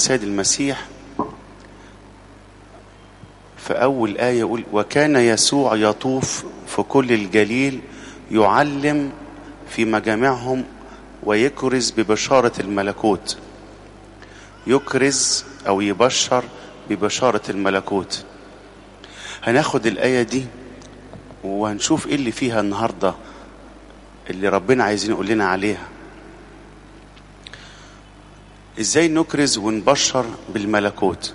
السيد المسيح في أول آية يقول وكان يسوع يطوف في كل الجليل يعلم في مجامعهم ويكرز ببشارة الملكوت يكرز أو يبشر ببشارة الملكوت هناخد الآية دي وهنشوف إيه اللي فيها النهاردة اللي ربنا عايزين يقول لنا عليها إزاي نكرز ونبشر بالملكوت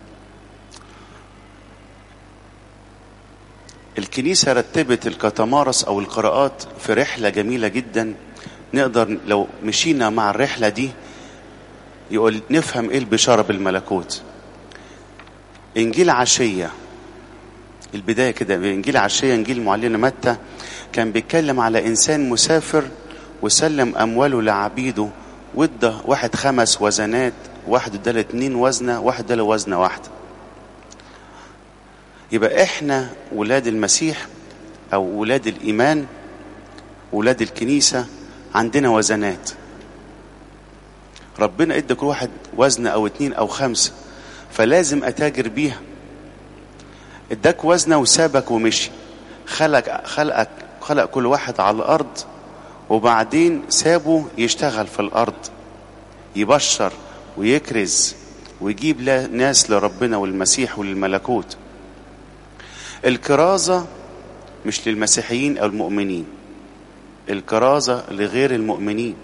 الكنيسة رتبت الكتمارس أو القراءات في رحلة جميلة جدا نقدر لو مشينا مع الرحلة دي يقول نفهم إيه البشارة بالملكوت إنجيل عشية البداية كده إنجيل عشية إنجيل معلنا متى كان بيتكلم على إنسان مسافر وسلم أمواله لعبيده وادى واحد خمس وزنات واحد اداله اتنين وزنة واحد اداله وزنة واحدة يبقى احنا ولاد المسيح او ولاد الايمان ولاد الكنيسة عندنا وزنات ربنا ادى كل واحد وزن او اتنين او خمسة فلازم اتاجر بيها اداك وزنة وسابك ومشي خلق خلقك خلق كل واحد على الارض وبعدين سابه يشتغل في الارض يبشر ويكرز ويجيب ناس لربنا والمسيح وللملكوت الكرازة مش للمسيحيين أو المؤمنين الكرازة لغير المؤمنين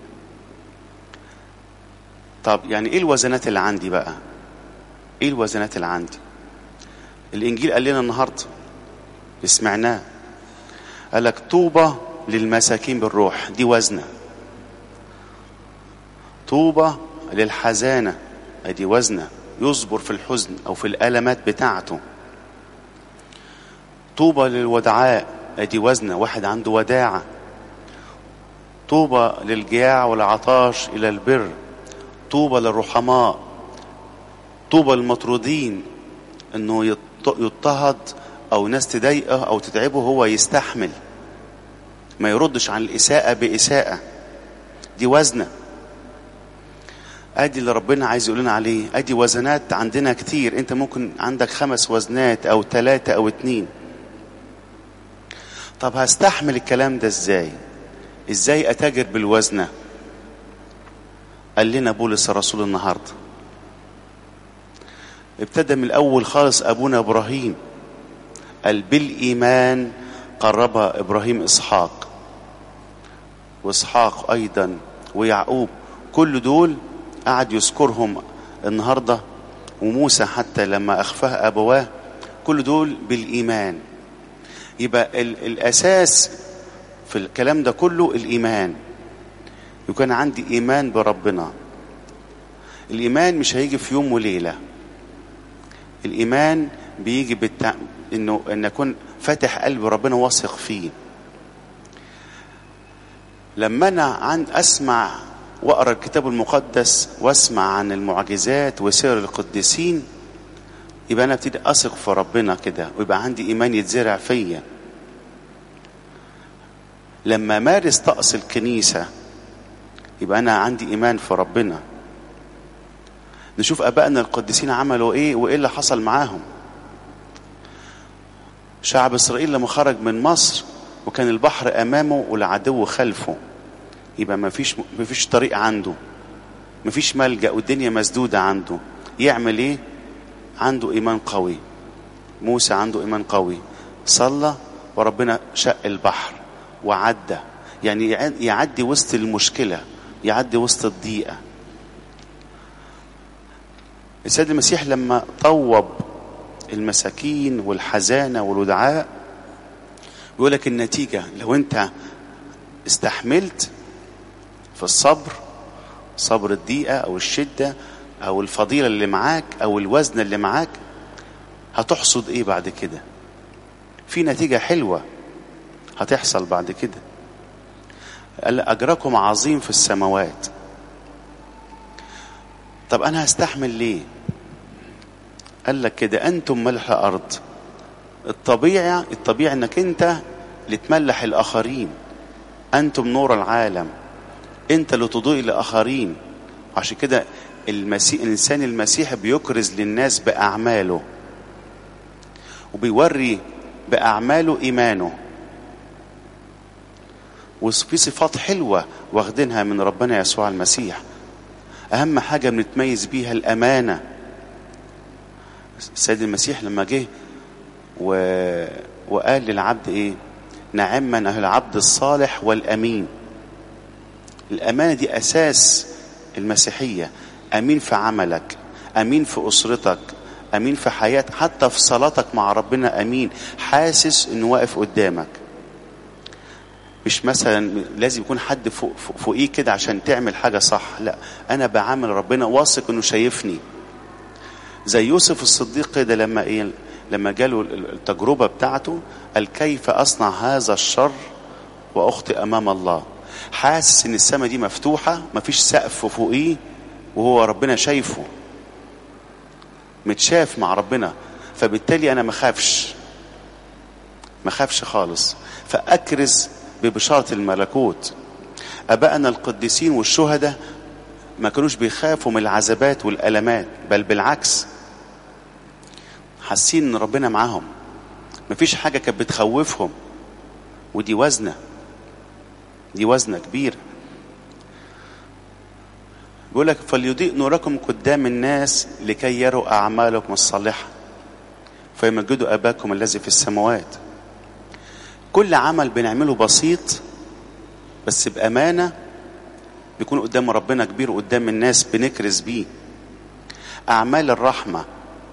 طب يعني ايه الوزنات اللي عندي بقى ايه الوزنات اللي عندي الانجيل قال لنا النهارده سمعناه قال لك طوبى للمساكين بالروح دي وزنه طوبى للحزانه ادي وزنه يصبر في الحزن او في الالمات بتاعته طوبى للودعاء ادي وزنه واحد عنده وداعه طوبى للجياع والعطاش الى البر طوبى للرحماء طوبى للمطرودين انه يضطهد او ناس تضايقه او تتعبه هو يستحمل ما يردش عن الاساءه باساءه دي وزنه ادي اللي ربنا عايز يقول لنا عليه ادي وزنات عندنا كتير انت ممكن عندك خمس وزنات او ثلاثه او اتنين طب هستحمل الكلام ده ازاي ازاي اتاجر بالوزنه قال لنا بولس الرسول النهارده ابتدى من الاول خالص ابونا ابراهيم قال بالايمان قرب ابراهيم اسحاق واسحاق ايضا ويعقوب كل دول قعد يذكرهم النهارده وموسى حتى لما اخفاه ابواه كل دول بالايمان يبقى ال الاساس في الكلام ده كله الايمان يكون عندي ايمان بربنا الايمان مش هيجي في يوم وليله الايمان بيجي بالتع... انه ان اكون فاتح قلب ربنا واثق فيه لما انا عن اسمع واقرا الكتاب المقدس واسمع عن المعجزات وسير القديسين يبقى انا ابتدي اثق في ربنا كده ويبقى عندي ايمان يتزرع فيا لما مارس طقس الكنيسه يبقى انا عندي ايمان في ربنا نشوف ابائنا القديسين عملوا ايه وايه اللي حصل معاهم شعب اسرائيل لما خرج من مصر وكان البحر امامه والعدو خلفه يبقى ما فيش ما فيش طريق عنده ما فيش ملجا والدنيا مسدوده عنده يعمل ايه عنده ايمان قوي موسى عنده ايمان قوي صلى وربنا شق البحر وعدى يعني يعدي وسط المشكله يعدي وسط الضيقه السيد المسيح لما طوب المساكين والحزانه والودعاء بيقول لك النتيجه لو انت استحملت في الصبر صبر الضيقه او الشده او الفضيله اللي معاك او الوزن اللي معاك هتحصد ايه بعد كده في نتيجه حلوه هتحصل بعد كده قال اجركم عظيم في السماوات طب انا هستحمل ليه قال لك كده انتم ملح الارض الطبيعي الطبيعي انك انت اللي تملح الاخرين انتم نور العالم انت اللي تضيء لاخرين عشان كده المسيح الإنسان المسيحي بيكرز للناس بأعماله وبيوري بأعماله إيمانه وفي صفات حلوة واخدينها من ربنا يسوع المسيح أهم حاجة بنتميز بيها الأمانة السيد المسيح لما جه و... وقال للعبد إيه نعم من العبد الصالح والأمين الأمانة دي أساس المسيحية أمين في عملك أمين في أسرتك أمين في حياتك حتى في صلاتك مع ربنا أمين حاسس إنه واقف قدامك مش مثلا لازم يكون حد فوق فوقيه كده عشان تعمل حاجة صح لا أنا بعامل ربنا واثق إنه شايفني زي يوسف الصديق كده لما إيه لما جاله التجربة بتاعته قال كيف أصنع هذا الشر وأخطئ أمام الله حاسس إن السماء دي مفتوحة مفيش سقف فوقيه وهو ربنا شايفه متشاف مع ربنا فبالتالي أنا مخافش مخافش خالص فأكرز ببشارة الملكوت أبائنا القديسين والشهداء ما كانوش بيخافوا من العذابات والألمات بل بالعكس حاسين ان ربنا معاهم مفيش حاجة كانت بتخوفهم ودي وزنة دي وزنة كبيرة بيقول لك فليضيء نوركم قدام الناس لكي يروا أعمالكم الصالحة فيمجدوا أباكم الذي في السماوات كل عمل بنعمله بسيط بس بأمانة بيكون قدام ربنا كبير قدام الناس بنكرز بيه أعمال الرحمة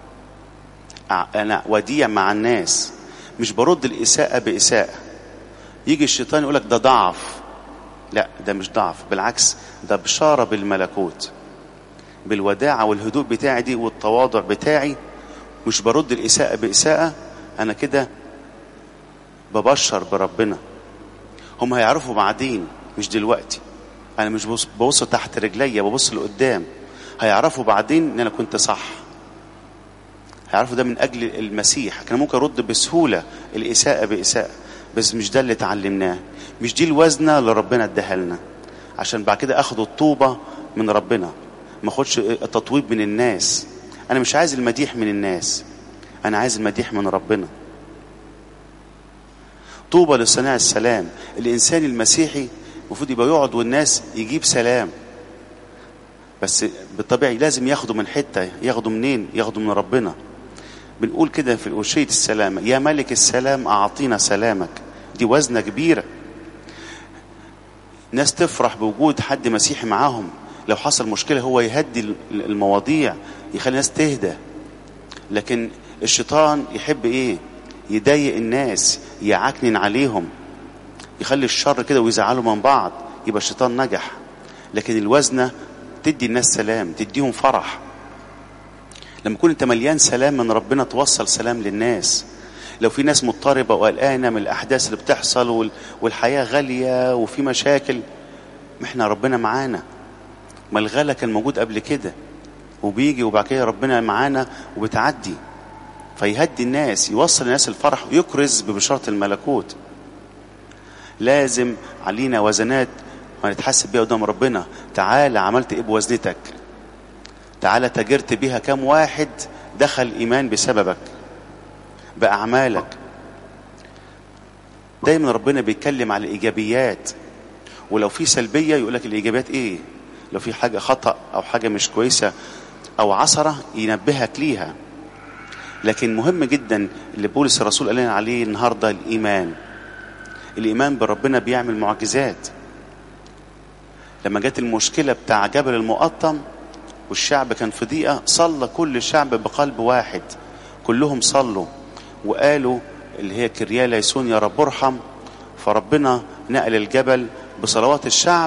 أنا وديع مع الناس مش برد الإساءة بإساءة يجي الشيطان يقولك ده ضعف لا ده مش ضعف بالعكس ده بشارة بالملكوت بالوداعة والهدوء بتاعي دي والتواضع بتاعي مش برد الإساءة بإساءة أنا كده ببشر بربنا هم هيعرفوا بعدين مش دلوقتي أنا مش ببص تحت رجليا ببص لقدام هيعرفوا بعدين إن أنا كنت صح هيعرفوا ده من أجل المسيح كان ممكن أرد بسهولة الإساءة بإساءة بس مش ده اللي اتعلمناه مش دي الوزنة اللي ربنا اداها لنا عشان بعد كده اخد الطوبة من ربنا ما اخدش التطويب من الناس انا مش عايز المديح من الناس انا عايز المديح من ربنا طوبى لصناع السلام الانسان المسيحي المفروض يبقى يقعد والناس يجيب سلام بس بالطبيعي لازم ياخده من حته ياخده منين ياخده من ربنا بنقول كده في الأوشية السلامة يا ملك السلام أعطينا سلامك دي وزنة كبيرة ناس تفرح بوجود حد مسيحي معاهم لو حصل مشكلة هو يهدي المواضيع يخلي الناس تهدى لكن الشيطان يحب ايه يضايق الناس يعكنن عليهم يخلي الشر كده ويزعلوا من بعض يبقى الشيطان نجح لكن الوزنة تدي الناس سلام تديهم فرح لما يكون انت مليان سلام من ربنا توصل سلام للناس لو في ناس مضطربة وقلقانة من الأحداث اللي بتحصل والحياة غالية وفي مشاكل ما احنا ربنا معانا ما الغلا كان موجود قبل كده وبيجي وبعد كده ربنا معانا وبتعدي فيهدي الناس يوصل الناس الفرح ويكرز ببشارة الملكوت لازم علينا وزنات هنتحسب بيها قدام ربنا تعالى عملت ايه بوزنتك تعالى تاجرت بيها كم واحد دخل ايمان بسببك باعمالك دايما ربنا بيتكلم على الايجابيات ولو في سلبيه يقول لك الايجابيات ايه لو في حاجه خطا او حاجه مش كويسه او عثره ينبهك ليها لكن مهم جدا اللي بولس الرسول قال لنا عليه النهارده الايمان الايمان بربنا بيعمل معجزات لما جت المشكله بتاع جبل المقطم والشعب كان في ضيقه صلى كل الشعب بقلب واحد كلهم صلوا وقالوا اللي هي كريا ليسون يا رب ارحم فربنا نقل الجبل بصلوات الشعب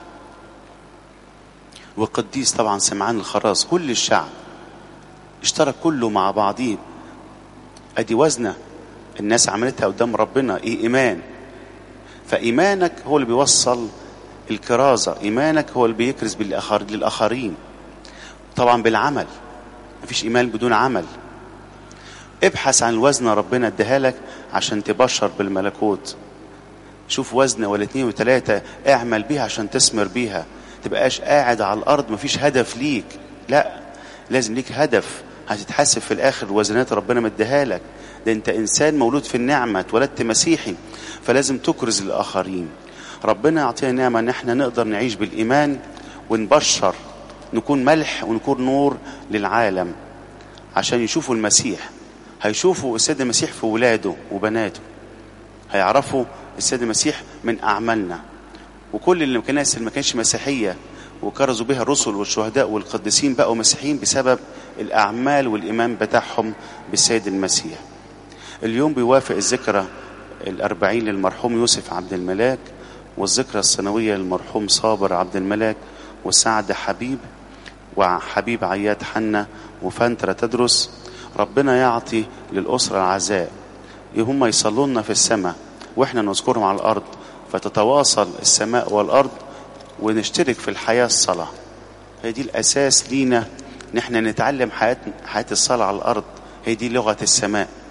والقديس طبعا سمعان الخراز كل الشعب اشترك كله مع بعضيه ادي وزنه الناس عملتها قدام ربنا ايه ايمان فايمانك هو اللي بيوصل الكرازه ايمانك هو اللي بيكرز بالاخر للاخرين طبعا بالعمل مفيش ايمان بدون عمل ابحث عن الوزنة ربنا اداها لك عشان تبشر بالملكوت شوف وزنة ولا اتنين وتلاتة اعمل بيها عشان تثمر بيها تبقاش قاعد على الارض مفيش هدف ليك لا لازم ليك هدف هتتحاسب في الاخر وزنات ربنا مديها لك ده انت انسان مولود في النعمه اتولدت مسيحي فلازم تكرز الاخرين ربنا يعطينا نعمه ان احنا نقدر نعيش بالايمان ونبشر نكون ملح ونكون نور للعالم عشان يشوفوا المسيح هيشوفوا السيد المسيح في ولاده وبناته هيعرفوا السيد المسيح من اعمالنا وكل اللي الناس اللي ما كانش مسيحيه وكرزوا بها الرسل والشهداء والقديسين بقوا مسيحيين بسبب الاعمال والايمان بتاعهم بالسيد المسيح اليوم بيوافق الذكرى الأربعين للمرحوم يوسف عبد الملاك والذكرى السنوية للمرحوم صابر عبد الملاك وسعد حبيب وحبيب عياد حنا وفانترا تدرس ربنا يعطي للأسرة العزاء هم يصلوا لنا في السماء واحنا نذكرهم على الأرض فتتواصل السماء والأرض ونشترك في الحياة الصلاة هي دي الأساس لينا ان احنا نتعلم حياة, حياة الصلاة على الأرض هي دي لغة السماء